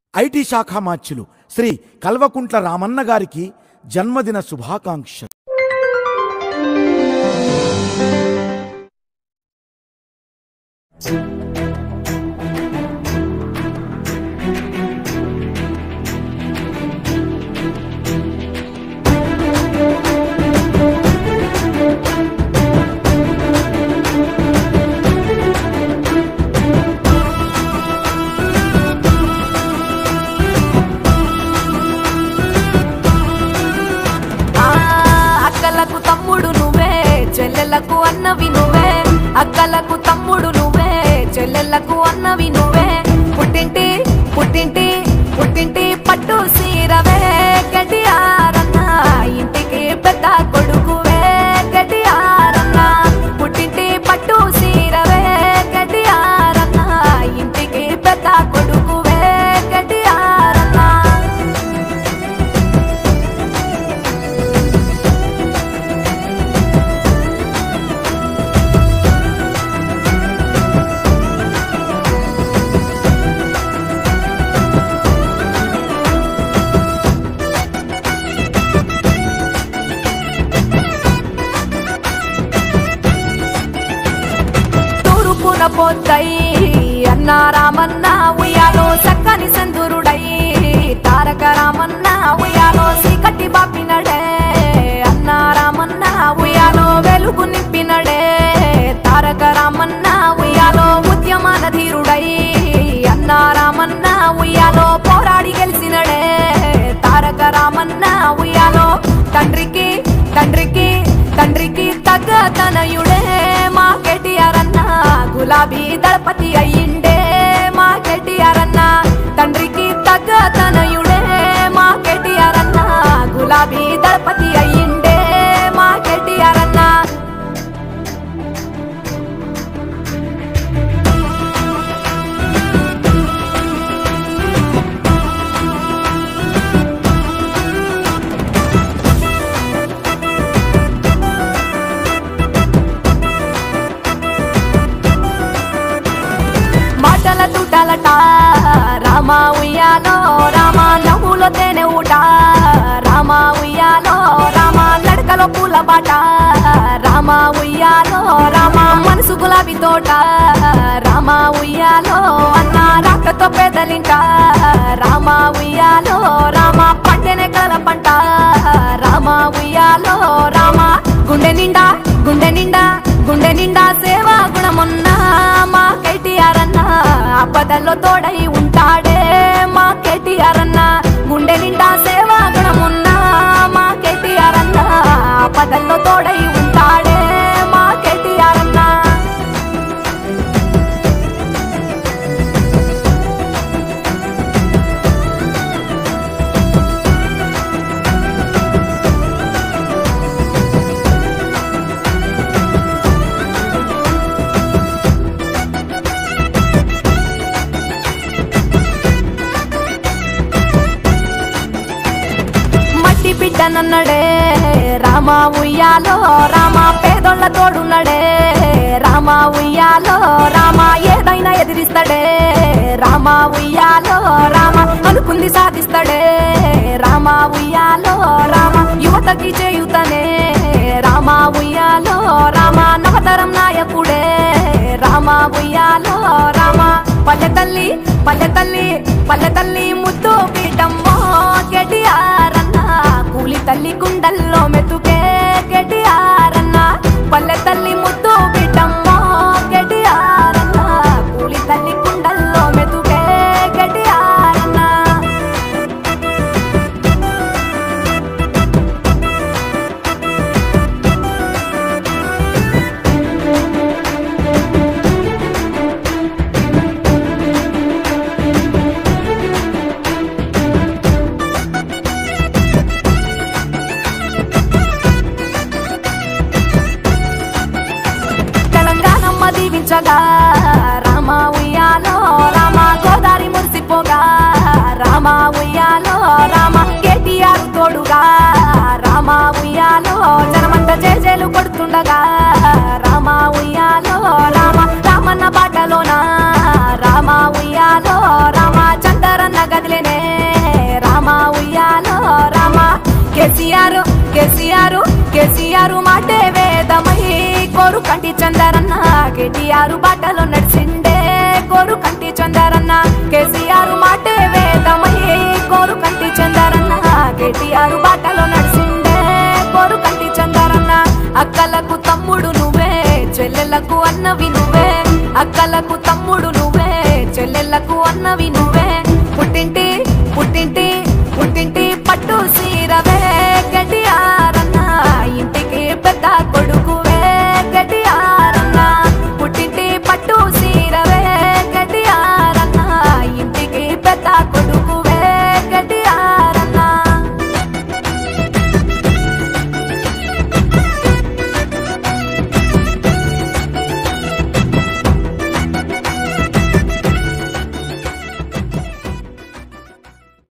IT శాఖ మాచ్యులు శ్రీ కల్వకుంట్ల రామన్న గారికి జన్మదిన శుభాకాంక్ష ఆ అక్కలకు తమ్ముడు నువ్వే చెల్లెలకు అన్నవి నువ్వే అక్కలకు తమ్ముడు నువ్వే చెల్లెలకు అన్నవి నువ్వే పుట్టింటి పుట్టింటి పుట్టింటి పట్టు సీరవే గడియారన్న ఇంటికి పెద్ద కొడుకువే గడియారన్న పుట్టింటి పట్టు సీరవే గడియారన్న ఇంటికి పెద్ద కొడుకువే గడియారన్న తూర్పున పోద్దై అన్న రామన్న ఉయ్యాలో చక్కని సందురుడై తారక రామన్న ఉయ్యాలో సీకటి బాపినడే అన్న రామన్న ఉయ్యాలో వెలుగు నింపినడే తారక రామన్న ఉయ్యాలో ఉద్యమాన ధీరుడై అన్న రామన్న ఉయ్యాలో పోరాడి గెలిచినడే తారక రామన్న ఉయ్యాలో తండ్రికి తండ్రికి తండ్రికి తగ్గ తనయుడే మా కేటీఆర్ అన్న గులాబీ దళపతి అయ్యిండే మా కేటీఆర్ అన్న తండ్రికి తగ్గ తనయుడే మా కేటీఆర్ అన్న గులాబీ దళపతి అయ్యిండే మా కేటీఆర్ అన్న మాటల తుటలట రామ ఉయ్యాలో రామ నవ్వులో తేనె ఊట రామ ఉయ్యాలో రామ నడకలో పూల బాట రామ ఉయ్యాలో రామ మనసు గులాబీ తోట రామ ఉయ్యాలో అన్న రాకతో పెదలింట రామ ఉయ్యాలో రామ పంటెనే కల పంట రామ ఉయ్యాలో రామ గుండె నిండా గుండె నిండా గుండె నిండా సేవా గుణమున్నా మా కేటీఆర్ అన్న ఆపదల్లో తోడై ఉంటాడే మా కేటీఆర్ అన్న గుండె నిండా సేవా గుణమున్నా మా కేటీఆర్ అన్న ఆపదల్లో తోడై ఉంటాడే మా కేటీఆర్ అన్న మట్టి బిడ్డనన్నడే రామ ఉయ్యాలో రామ పేదోళ్ళ తోడున్నడే రామ ఉయ్యాలో రామ ఏదైనా ఎదిరిస్తాడే రామ ఉయ్యాలో రామ అనుకుంది సాధిస్తాడే రామ ఉయ్యాలో రామ యువతకి చేయుతనే రామ ఉయ్యాలో రామ నవతరం నాయకుడే రామ ఉయ్యాలో రామ పల్లె తల్లి పల్లె తల్లి పల్లె తల్లి ముద్దు పీటమ్మో గడియారన్న కూలి తల్లి గుండల్లో మెతుకే గడియారన్న పల్లె తల్లి ముద్దు పీటమ్మో గడియారన్న కూలి తల్లి గుండల్లో మెతుకే గడియారన్న కేసీఆర్ కేసీఆర్ కేసీఆర్ మాటే వేదమై కోరు కంటి చందరన్న కేటీఆర్ బాటలో నడిచిండే కోరు కంటి చందరన్న కేసీఆర్ మాటే వేదమై కోరు కంటి చందరన్న కేటీఆర్ బాటలో నడిచిండే కోరు కంటి చందరన్న అక్కలకు తమ్ముడు నువ్వే చెల్లెలకు అన్నవి నువ్వే అక్కలకు